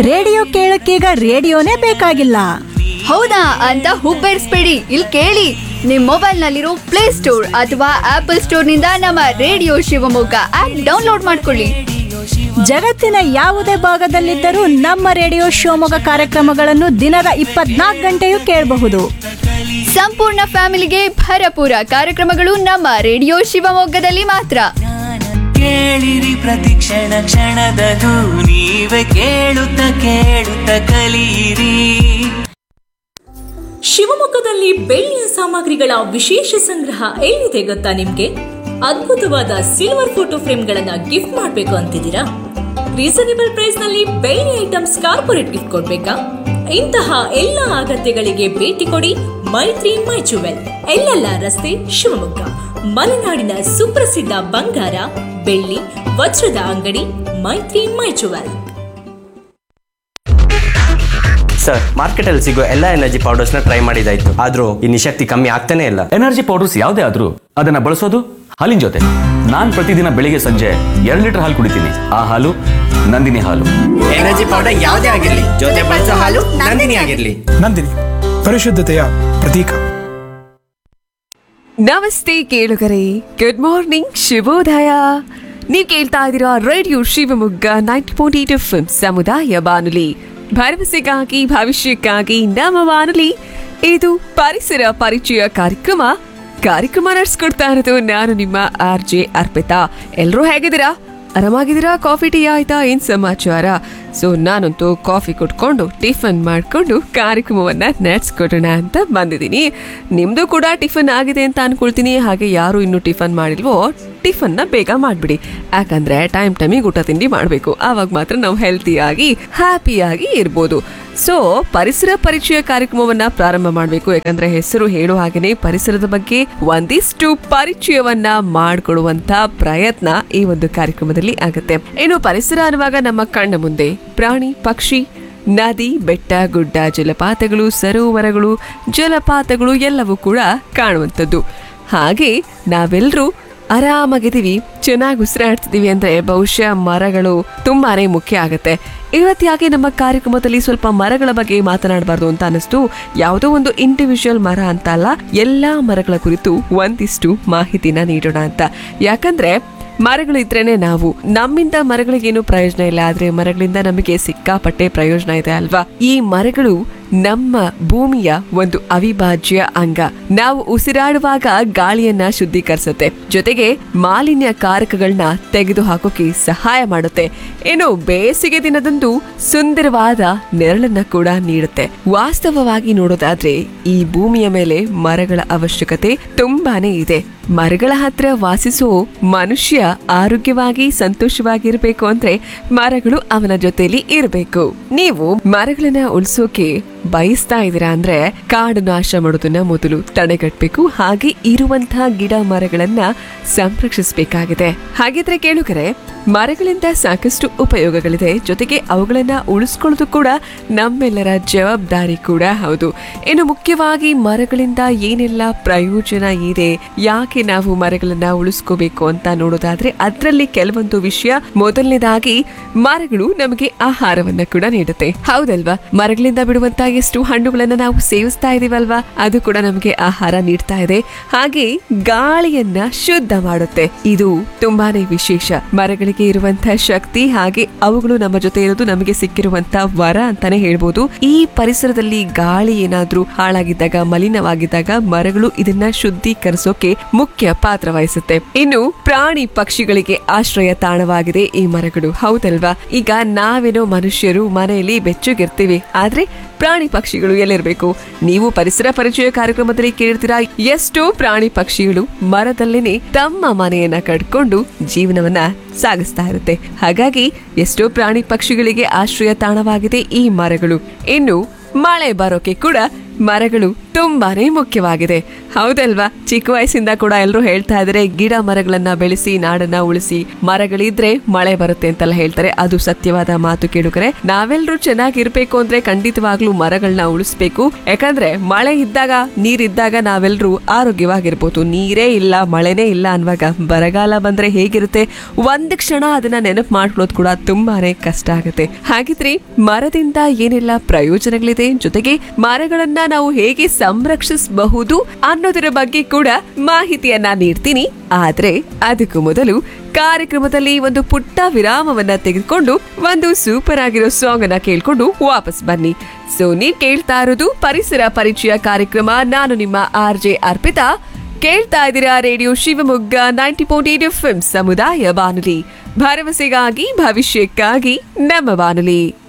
radio ಕೇಳಕ್ಕೀಗ ರೇಡಿಯೋನೇ ಬೇಕಾಗಿಲ್ಲ ಹೌದಾ ಅಂತ ಹುಬ್ಬೇರಿಸ್ಬೇಡಿ ಇಲ್ಲಿ ಕೇಳಿ ನಿಮ್ ಮೊಬೈಲ್ ನಲ್ಲಿರೋ ಪ್ಲೇ ಸ್ಟೋರ್ ಅಥವಾ ಆಪಲ್ ಸ್ಟೋರ್ ನಿಂದ ನಮ್ಮ ರೇಡಿಯೋ ಶಿವಮೊಗ್ಗ ಆಪ್ ಡೌನ್ಲೋಡ್ ಮಾಡ್ಕೊಳ್ಳಿ ಜಗತ್ತಿನ ಯಾವುದೇ ಭಾಗದಲ್ಲಿದ್ದರೂ ನಮ್ಮ ರೇಡಿಯೋ ಶಿವಮೊಗ್ಗ ಕಾರ್ಯಕ್ರಮಗಳನ್ನು ದಿನದ ಇಪ್ಪತ್ನಾಲ್ಕು ಗಂಟೆಯೂ ಕೇಳಬಹುದು ಸಂಪೂರ್ಣ ಫ್ಯಾಮಿಲಿಗೆ ಭರಪೂರ ಕಾರ್ಯಕ್ರಮಗಳು ನಮ್ಮ ರೇಡಿಯೋ ಶಿವಮೊಗ್ಗದಲ್ಲಿ ಮಾತ್ರ ಕೇಳಿರಿ ಪ್ರತಿ ಕ್ಷಣ ಕ್ಷಣದದು ನೀವೇ ಕೇಳುತ್ತ ಕೇಳುತ್ತ ಕಲಿಯಿರಿ ಶಿವಮೊಗ್ಗದಲ್ಲಿ ಬೆಳ್ಳಿಯ ಸಾಮಗ್ರಿಗಳ ವಿಶೇಷ ಸಂಗ್ರಹ ಎಲ್ಲಿದೆ ಗೊತ್ತಾ ನಿಮ್ಗೆ ಅದ್ಭುತವಾದ ಸಿಲ್ವರ್ ಫೋಟೋ ಫ್ರೇಮ್ಗಳನ್ನ ಗಿಫ್ಟ್ ಮಾಡಬೇಕು ಅಂತಿದ್ದೀರಾ ರೀಸನೇಬಲ್ ಪ್ರೈಸ್ ನಲ್ಲಿ ಬೆಳ್ಳಿ ಐಟಮ್ಸ್ ಕಾರ್ಪೊರೇಟ್ ಗಿಫ್ಟ್ ಕೊಡ್ಬೇಕಾ ಇಂತಹ ಎಲ್ಲ ಅಗತ್ಯಗಳಿಗೆ ಭೇಟಿ ಕೊಡಿ ಮೈತ್ರಿ ಮೈ ಜುವೆಲ್ ಎಲ್ಲೆಲ್ಲ ರಸ್ತೆ ಶಿವಮೊಗ್ಗ ಮಲೆನಾಡಿನ ಸುಪ್ರಸಿದ್ಧ ಬಂಗಾರ ಬೆಳ್ಳಿ ವಜ್ರದ ಅಂಗಡಿ ಮೈತ್ರಿ ಮೈ ಜುವೆಲ್ ಸರ್ ಮಾರ್ಕೆಟಲ್ಲಿ ಸಿಗೋ ಎಲ್ಲ ಎನರ್ಜಿ ಪೌಡರ್ಸ್ನ ಟ್ರೈ ಮಾಡಿದಾಯ್ತು ಆದ್ರೂ ಈ ನಿಶಕ್ತಿ ಕಮ್ಮಿ ಆಗ್ತಾನೆ ಇಲ್ಲ ಎನರ್ಜಿ ಪೌಡರ್ಸ್ ಯಾವುದೇ ಆದ್ರೂ ಅದನ್ನ ಬಳಸೋದು ಹಾಲಿನ ಜೊತೆ ನಾನ್ ಪ್ರತಿದಿನ ಬೆಳಿಗ್ಗೆ ಸಂಜೆ ಎರಡು ಲೀಟರ್ ಹಾಲು ಕುಡಿತೀನಿ ಆ ಹಾಲು ನಂದಿನಿ ಹಾಲು ಎನರ್ಜಿ ಪೌಡರ್ ಯಾವುದೇ ಆಗಿರ್ಲಿ ಜೊತೆ ಬಳಸೋ ಹಾಲು ನಂದಿನಿ ಆಗಿರ್ಲಿ ನಂದಿನಿ ಪರಿಶುದ್ಧತೆಯ ಪ್ರತೀಕ ನಮಸ್ತೆ ಕೇಳುಗರೆ ಗುಡ್ ಮಾರ್ನಿಂಗ್ ಶುಭೋದಯ ನೀವು ಕೇಳ್ತಾ ಇದ್ದೀರಾ radio Shivamogga ninety point eight F ಸಮುದಾಯ ಬಾನುಲಿ ಭರವಸೆಗಾಗಿ ಭವಿಷ್ಯಕ್ಕಾಗಿ ನಮ್ಮ ಬಾನುಲಿ ಇದು ಪರಿಸರ ಪರಿಚಯ ಕಾರ್ಯಕ್ರಮ ಕಾರ್ಯಕ್ರಮ ನಡೆಸ್ಕೊಡ್ತಾ ಇರೋದು ನಾನು ನಿಮ್ಮ ಆರ್ ಜೆ ಅರ್ಪಿತಾ ಎಲ್ಲರೂ ಹೇಗಿದ್ದೀರಾ ಆರಾಮಾಗಿದ್ದೀರಾ ಕಾಫಿ ಟೀ ಆಯ್ತಾ ಏನ್ ಸಮಾಚಾರ ಸೊ ನಾನಂತೂ ಕಾಫಿ ಕುಟ್ಕೊಂಡು ಟಿಫನ್ ಮಾಡ್ಕೊಂಡು ಕಾರ್ಯಕ್ರಮವನ್ನ ನಡೆಸ್ಕೊಡೋಣ ಅಂತ ಬಂದಿದ್ದೀನಿ ನಿಮ್ದು ಕೂಡ ಟಿಫನ್ ಆಗಿದೆ ಅಂತ ಅನ್ಕೊಳ್ತೀನಿ ಹಾಗೆ ಯಾರು ಇನ್ನೂ ಟಿಫನ್ ಮಾಡಿಲ್ವೋ ಟಿಫನ್ನ ಬೇಗ ಮಾಡ್ಬಿಡಿ ಯಾಕಂದ್ರೆ ಟೈಮ್ ಟೈಮಿಗೆ ಊಟ ತಿಂಡಿ ಮಾಡಬೇಕು ಆವಾಗ ಮಾತ್ರ ನಾವು ಹೆಲ್ತಿಯಾಗಿ ಹ್ಯಾಪಿಯಾಗಿ ಇರ್ಬೋದು ಸೊ ಪರಿಸರ ಪರಿಚಯ ಕಾರ್ಯಕ್ರಮವನ್ನ ಪ್ರಾರಂಭ ಮಾಡಬೇಕು ಯಾಕಂದ್ರೆ ಹೆಸರು ಹೇಳೋ ಹಾಗೇನೆ ಪರಿಸರದ ಬಗ್ಗೆ ಒಂದಿಷ್ಟು ಪರಿಚಯವನ್ನ ಮಾಡಿಕೊಡುವಂತ ಪ್ರಯತ್ನ ಈ ಒಂದು ಕಾರ್ಯಕ್ರಮದಲ್ಲಿ ಆಗುತ್ತೆ ಇನ್ನು ಪರಿಸರ ಅನ್ನುವಾಗ ನಮ್ಮ ಕಣ್ಣ ಮುಂದೆ ಪ್ರಾಣಿ ಪಕ್ಷಿ ನದಿ ಬೆಟ್ಟ ಗುಡ್ಡ ಜಲಪಾತಗಳು ಸರೋವರಗಳು ಜಲಪಾತಗಳು ಎಲ್ಲವೂ ಕೂಡ ಕಾಣುವಂಥದ್ದು ಹಾಗೆ ನಾವೆಲ್ಲರೂ ಆರಾಮಾಗಿದ್ದೀವಿ ಚೆನ್ನಾಗಿ ಉಸಿರಾಡ್ತಿದೀವಿ ಅಂದ್ರೆ ಬಹುಶಃ ಮರಗಳು ತುಂಬಾನೇ ಮುಖ್ಯ ಆಗತ್ತೆ ಇವತ್ತಾಗೆ ನಮ್ಮ ಕಾರ್ಯಕ್ರಮದಲ್ಲಿ ಸ್ವಲ್ಪ ಮರಗಳ ಬಗ್ಗೆ ಮಾತನಾಡಬಾರ್ದು ಅಂತ ಅನಿಸ್ತು ಯಾವುದೋ ಒಂದು ಇಂಡಿವಿಜುವಲ್ ಮರ ಅಂತ ಅಲ್ಲ ಎಲ್ಲಾ ಮರಗಳ ಕುರಿತು ಒಂದಿಷ್ಟು ಮಾಹಿತಿನ ನೀಡೋಣ ಅಂತ ಯಾಕಂದ್ರೆ ಮರಗಳು ಇದ್ರೇನೆ ನಾವು ನಮ್ಮಿಂದ ಮರಗಳಿಗೇನು ಪ್ರಯೋಜನ ಇಲ್ಲ ಆದ್ರೆ ಮರಗಳಿಂದ ನಮಗೆ ಸಿಕ್ಕಾಪಟ್ಟೆ ಪ್ರಯೋಜನ ಇದೆ ಅಲ್ವಾ ಈ ಮರಗಳು ನಮ್ಮ ಭೂಮಿಯ ಒಂದು ಅವಿಭಾಜ್ಯ ಅಂಗ ನಾವು ಉಸಿರಾಡುವಾಗ ಗಾಳಿಯನ್ನ ಶುದ್ಧೀಕರಿಸುತ್ತೆ ಜೊತೆಗೆ ಮಾಲಿನ್ಯ ಕಾರಕಗಳನ್ನ ತೆಗೆದು ಹಾಕೋಕೆ ಸಹಾಯ ಮಾಡುತ್ತೆ ಇನ್ನು ಬೇಸಿಗೆ ದಿನದಂದು ಸುಂದರವಾದ ನೆರಳನ್ನ ಕೂಡ ನೀಡುತ್ತೆ ವಾಸ್ತವವಾಗಿ ನೋಡೋದಾದ್ರೆ ಈ ಭೂಮಿಯ ಮೇಲೆ ಮರಗಳ ಅವಶ್ಯಕತೆ ತುಂಬಾನೇ ಇದೆ ಮರಗಳ ಹತ್ರ ವಾಸಿಸೋ ಮನುಷ್ಯ ಆರೋಗ್ಯವಾಗಿ ಸಂತೋಷವಾಗಿರ್ಬೇಕು ಅಂದ್ರೆ ಮರಗಳು ಅವನ ಜೊತೆಲಿ ಇರಬೇಕು ನೀವು ಮರಗಳನ್ನ ಉಳಿಸೋಕೆ ಬಯಸ್ತಾ ಇದ್ದೀರಾ ಅಂದ್ರೆ ಕಾಡು ನಾಶ ಮಾಡೋದನ್ನ ಮೊದಲು ತಡೆಗಟ್ಟಬೇಕು ಹಾಗೆ ಇರುವಂತಹ ಗಿಡ ಮರಗಳನ್ನ ಸಂರಕ್ಷಿಸಬೇಕಾಗಿದೆ ಹಾಗಿದ್ರೆ ಕೇಳುಗರೆ ಮರಗಳಿಂದ ಸಾಕಷ್ಟು ಉಪಯೋಗಗಳಿದೆ ಜೊತೆಗೆ ಅವುಗಳನ್ನ ಉಳಿಸ್ಕೊಳ್ಳೋದು ಕೂಡ ನಮ್ಮೆಲ್ಲರ ಜವಾಬ್ದಾರಿ ಕೂಡ ಹೌದು ಇನ್ನು ಮುಖ್ಯವಾಗಿ ಮರಗಳಿಂದ ಏನೆಲ್ಲ ಪ್ರಯೋಜನ ಇದೆ ಯಾಕೆ ನಾವು ಮರಗಳನ್ನ ಉಳಿಸ್ಕೋಬೇಕು ಅಂತ ನೋಡೋದಾದ್ರೆ ಅದರಲ್ಲಿ ಕೆಲವೊಂದು ವಿಷಯ ಮೊದಲನೇದಾಗಿ ಮರಗಳು ನಮಗೆ ಆಹಾರವನ್ನ ಕೂಡ ನೀಡುತ್ತೆ ಹೌದಲ್ವಾ ಮರಗಳಿಂದ ಬಿಡುವಂತ ಎಷ್ಟು ಹಣ್ಣುಗಳನ್ನ ನಾವು ಸೇವಿಸ್ತಾ ಇದೀವಲ್ವಾ ಅದು ಕೂಡ ನಮಗೆ ಆಹಾರ ನೀಡ್ತಾ ಇದೆ ಹಾಗೆ ಗಾಳಿಯನ್ನ ಶುದ್ಧ ಮಾಡುತ್ತೆ ಇದು ತುಂಬಾನೇ ವಿಶೇಷ ಮರಗಳಿಗೆ ಇರುವಂತಹ ಶಕ್ತಿ ಹಾಗೆ ಅವುಗಳು ನಮ್ಮ ಜೊತೆ ಇರೋದು ನಮಗೆ ಸಿಕ್ಕಿರುವಂತ ವರ ಅಂತಾನೆ ಹೇಳ್ಬೋದು ಈ ಪರಿಸರದಲ್ಲಿ ಗಾಳಿ ಏನಾದ್ರೂ ಹಾಳಾಗಿದ್ದಾಗ ಮಲಿನವಾಗಿದ್ದಾಗ ಮರಗಳು ಇದನ್ನ ಶುದ್ಧೀಕರಿಸೋಕೆ ಮುಖ್ಯ ಪಾತ್ರ ವಹಿಸುತ್ತೆ ಇನ್ನು ಪ್ರಾಣಿ ಪಕ್ಷಿಗಳಿಗೆ ಆಶ್ರಯ ತಾಣವಾಗಿದೆ ಈ ಮರಗಳು ಹೌದಲ್ವಾ ಈಗ ನಾವೇನೋ ಮನುಷ್ಯರು ಮನೆಯಲ್ಲಿ ಬೆಚ್ಚಗಿರ್ತೀವಿ ಆದ್ರೆ ಪ್ರಾಣಿ ಪಕ್ಷಿಗಳು ಎಲ್ಲಿರ್ಬೇಕು ನೀವು ಪರಿಸರ ಪರಿಚಯ ಕಾರ್ಯಕ್ರಮದಲ್ಲಿ ಕೇಳ್ತೀರಾ ಎಷ್ಟೋ ಪ್ರಾಣಿ ಪಕ್ಷಿಗಳು ಮರದಲ್ಲೇನೆ ತಮ್ಮ ಮನೆಯನ್ನ ಕಟ್ಕೊಂಡು ಜೀವನವನ್ನ ಸಾಗಿಸ್ತಾ ಇರುತ್ತೆ ಹಾಗಾಗಿ ಎಷ್ಟೋ ಪ್ರಾಣಿ ಪಕ್ಷಿಗಳಿಗೆ ಆಶ್ರಯ ತಾಣವಾಗಿದೆ ಈ ಮರಗಳು ಇನ್ನು ಮಳೆ ಬರೋಕೆ ಕೂಡ ಮರಗಳು ತುಂಬಾನೇ ಮುಖ್ಯವಾಗಿದೆ ಹೌದಲ್ವಾ ಚಿಕ್ಕ ವಯಸ್ಸಿಂದ ಕೂಡ ಎಲ್ಲರೂ ಹೇಳ್ತಾ ಇದ್ದಾರೆ ಗಿಡ ಮರಗಳನ್ನ ಬೆಳೆಸಿ ನಾಡನ್ನ ಉಳಿಸಿ ಮರಗಳಿದ್ರೆ ಮಳೆ ಬರುತ್ತೆ ಅಂತೆಲ್ಲ ಹೇಳ್ತಾರೆ ಅದು ಸತ್ಯವಾದ ಮಾತು ಕೇಳುಗರೆ ನಾವೆಲ್ಲರೂ ಚೆನ್ನಾಗಿರ್ಬೇಕು ಅಂದ್ರೆ ಖಂಡಿತವಾಗ್ಲೂ ಮರಗಳನ್ನ ಉಳಿಸ್ಬೇಕು ಯಾಕಂದ್ರೆ ಮಳೆ ಇದ್ದಾಗ ನೀರಿದ್ದಾಗ ನಾವೆಲ್ಲರೂ ಆರೋಗ್ಯವಾಗಿರ್ಬೋದು ನೀರೇ ಇಲ್ಲ ಮಳೆನೇ ಇಲ್ಲ ಅನ್ನುವಾಗ ಬರಗಾಲ ಬಂದ್ರೆ ಹೇಗಿರುತ್ತೆ ಒಂದ್ ಕ್ಷಣ ಅದನ್ನ ನೆನಪು ಮಾಡ್ಕೊಳ್ಳೋದು ಕೂಡ ತುಂಬಾನೇ ಕಷ್ಟ ಆಗುತ್ತೆ ಹಾಗಿದ್ರೆ ಮರದಿಂದ ಏನೆಲ್ಲ ಪ್ರಯೋಜನಗಳಿದೆ ಜೊತೆಗೆ ಮರಗಳನ್ನ ನಾವು ಹೇಗೆ ಸಂರಕ್ಷಿಸಬಹುದು ಅನ್ನೋದರ ಬಗ್ಗೆ ಕೂಡ ಮಾಹಿತಿಯನ್ನ ನೀಡ್ತೀನಿ ಆದ್ರೆ ಅದಕ್ಕೂ ಮೊದಲು ಕಾರ್ಯಕ್ರಮದಲ್ಲಿ ಒಂದು ಪುಟ್ಟ ವಿರಾಮವನ್ನ ತೆಗೆದುಕೊಂಡು ಒಂದು ಸೂಪರ್ ಆಗಿರೋ ಸಾಂಗ್ ಅನ್ನ ಕೇಳ್ಕೊಂಡು ವಾಪಸ್ ಬನ್ನಿ ಸೊ ನೀವ್ ಕೇಳ್ತಾ ಇರೋದು ಪರಿಸರ ಪರಿಚಯ ಕಾರ್ಯಕ್ರಮ ನಾನು ನಿಮ್ಮ ಆರ್ ಜೆ ಅರ್ಪಿತಾ ಕೇಳ್ತಾ ಇದ್ದೀರಾ radio Shivamogga ninety point eight F ಸಮುದಾಯ ಬಾನುಲಿ ಭರವಸೆಗಾಗಿ ಭವಿಷ್ಯಕ್ಕಾಗಿ ನಮ್ಮ ಬಾನುಲಿ